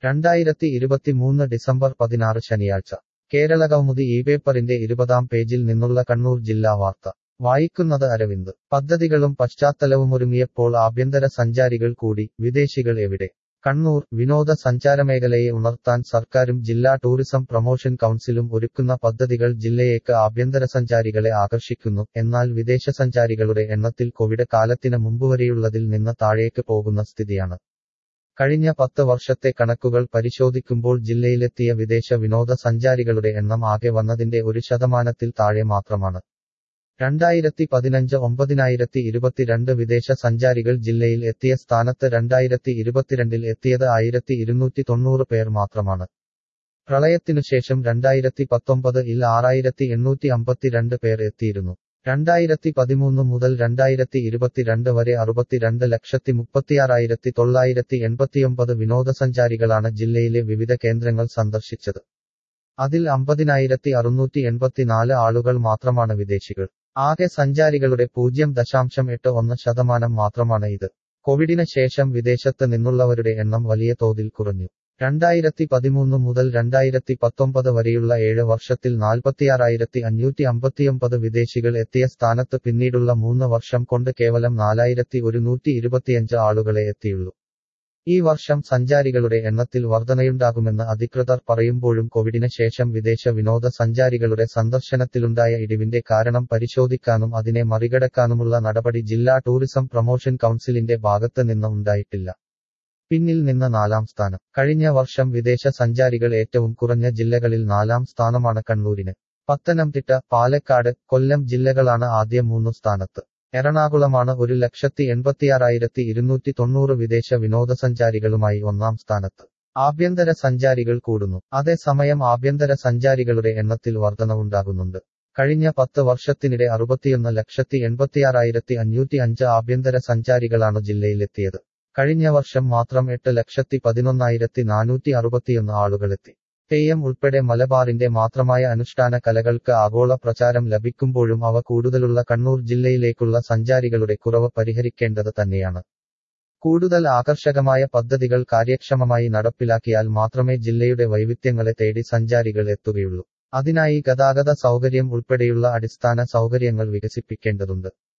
രണ്ടായിരത്തി ഇരുപത്തിമൂന്ന് ഡിസംബർ പതിനാറ് ശനിയാഴ്ച കേരളകൗമുദി ഈ പേപ്പറിന്റെ ഇരുപതാം പേജിൽ നിന്നുള്ള കണ്ണൂർ ജില്ലാ വാർത്ത വായിക്കുന്നത് അരവിന്ദ് പദ്ധതികളും പശ്ചാത്തലവുമൊരുങ്ങിയപ്പോൾ ആഭ്യന്തര സഞ്ചാരികൾ കൂടി വിദേശികൾ എവിടെ കണ്ണൂർ വിനോദ സഞ്ചാരമേഖലയെ ഉണർത്താൻ സർക്കാരും ജില്ലാ ടൂറിസം പ്രൊമോഷൻ കൗൺസിലും ഒരുക്കുന്ന പദ്ധതികൾ ജില്ലയേക്ക് ആഭ്യന്തര സഞ്ചാരികളെ ആകർഷിക്കുന്നു എന്നാൽ വിദേശസഞ്ചാരികളുടെ എണ്ണത്തിൽ കോവിഡ് കാലത്തിന് മുമ്പുവരെയുള്ളതിൽ നിന്ന് താഴേക്ക് പോകുന്ന സ്ഥിതിയാണ് കഴിഞ്ഞ പത്ത് വർഷത്തെ കണക്കുകൾ പരിശോധിക്കുമ്പോൾ ജില്ലയിലെത്തിയ വിദേശ വിനോദ സഞ്ചാരികളുടെ എണ്ണം ആകെ വന്നതിന്റെ ഒരു ശതമാനത്തിൽ താഴെ മാത്രമാണ് രണ്ടായിരത്തി പതിനഞ്ച് ഒമ്പതിനായിരത്തി ഇരുപത്തിരണ്ട് വിദേശ സഞ്ചാരികൾ ജില്ലയിൽ എത്തിയ സ്ഥാനത്ത് രണ്ടായിരത്തി ഇരുപത്തിരണ്ടിൽ എത്തിയത് ആയിരത്തി ഇരുന്നൂറ്റി തൊണ്ണൂറ് പേർ മാത്രമാണ് പ്രളയത്തിനുശേഷം രണ്ടായിരത്തി പത്തൊമ്പത് ഇൽ ആറായിരത്തി എണ്ണൂറ്റി അമ്പത്തിരണ്ട് പേർ എത്തിയിരുന്നു രണ്ടായിരത്തി പതിമൂന്ന് മുതൽ രണ്ടായിരത്തി ഇരുപത്തിരണ്ട് വരെ അറുപത്തിരണ്ട് ലക്ഷത്തി മുപ്പത്തിയാറായിരത്തി തൊള്ളായിരത്തി എൺപത്തിയൊമ്പത് വിനോദസഞ്ചാരികളാണ് ജില്ലയിലെ വിവിധ കേന്ദ്രങ്ങൾ സന്ദർശിച്ചത് അതിൽ അമ്പതിനായിരത്തി അറുന്നൂറ്റി എൺപത്തിനാല് ആളുകൾ മാത്രമാണ് വിദേശികൾ ആകെ സഞ്ചാരികളുടെ പൂജ്യം ദശാംശം എട്ട് ഒന്ന് ശതമാനം മാത്രമാണ് ഇത് കോവിഡിന് ശേഷം വിദേശത്ത് നിന്നുള്ളവരുടെ എണ്ണം വലിയ തോതിൽ കുറഞ്ഞു രണ്ടായിരത്തി പതിമൂന്ന് മുതൽ രണ്ടായിരത്തി പത്തൊമ്പത് വരെയുള്ള ഏഴ് വർഷത്തിൽ നാൽപ്പത്തിയാറായിരത്തി അഞ്ഞൂറ്റി അമ്പത്തിയൊമ്പത് വിദേശികൾ എത്തിയ സ്ഥാനത്ത് പിന്നീടുള്ള മൂന്ന് വർഷം കൊണ്ട് കേവലം നാലായിരത്തി ഒരുന്നൂറ്റി ഇരുപത്തിയഞ്ച് ആളുകളെ എത്തിയുള്ളൂ ഈ വർഷം സഞ്ചാരികളുടെ എണ്ണത്തിൽ വർധനയുണ്ടാകുമെന്ന് അധികൃതർ പറയുമ്പോഴും കോവിഡിന് ശേഷം വിദേശ വിനോദ സഞ്ചാരികളുടെ സന്ദർശനത്തിലുണ്ടായ ഇടിവിന്റെ കാരണം പരിശോധിക്കാനും അതിനെ മറികടക്കാനുമുള്ള നടപടി ജില്ലാ ടൂറിസം പ്രൊമോഷൻ കൗൺസിലിന്റെ ഭാഗത്ത് നിന്ന് ഉണ്ടായിട്ടില്ല പിന്നിൽ നിന്ന് നാലാം സ്ഥാനം കഴിഞ്ഞ വർഷം വിദേശ സഞ്ചാരികൾ ഏറ്റവും കുറഞ്ഞ ജില്ലകളിൽ നാലാം സ്ഥാനമാണ് കണ്ണൂരിന് പത്തനംതിട്ട പാലക്കാട് കൊല്ലം ജില്ലകളാണ് ആദ്യ മൂന്നു സ്ഥാനത്ത് എറണാകുളമാണ് ഒരു ലക്ഷത്തി എൺപത്തിയാറായിരത്തി ഇരുന്നൂറ്റി തൊണ്ണൂറ് വിദേശ വിനോദസഞ്ചാരികളുമായി ഒന്നാം സ്ഥാനത്ത് ആഭ്യന്തര സഞ്ചാരികൾ കൂടുന്നു അതേസമയം ആഭ്യന്തര സഞ്ചാരികളുടെ എണ്ണത്തിൽ വർധനവുണ്ടാകുന്നുണ്ട് കഴിഞ്ഞ പത്ത് വർഷത്തിനിടെ അറുപത്തിയൊന്ന് ലക്ഷത്തി എൺപത്തിയാറായിരത്തി അഞ്ഞൂറ്റി അഞ്ച് ആഭ്യന്തര സഞ്ചാരികളാണ് ജില്ലയിലെത്തിയത് കഴിഞ്ഞ വർഷം മാത്രം എട്ട് ലക്ഷത്തി പതിനൊന്നായിരത്തി നാനൂറ്റി അറുപത്തിയൊന്ന് ആളുകളെത്തി തെയ്യം ഉൾപ്പെടെ മലബാറിന്റെ മാത്രമായ അനുഷ്ഠാന കലകൾക്ക് ആഗോള പ്രചാരം ലഭിക്കുമ്പോഴും അവ കൂടുതലുള്ള കണ്ണൂർ ജില്ലയിലേക്കുള്ള സഞ്ചാരികളുടെ കുറവ് പരിഹരിക്കേണ്ടത് തന്നെയാണ് കൂടുതൽ ആകർഷകമായ പദ്ധതികൾ കാര്യക്ഷമമായി നടപ്പിലാക്കിയാൽ മാത്രമേ ജില്ലയുടെ വൈവിധ്യങ്ങളെ തേടി സഞ്ചാരികൾ എത്തുകയുള്ളൂ അതിനായി ഗതാഗത സൗകര്യം ഉൾപ്പെടെയുള്ള അടിസ്ഥാന സൗകര്യങ്ങൾ വികസിപ്പിക്കേണ്ടതുണ്ട്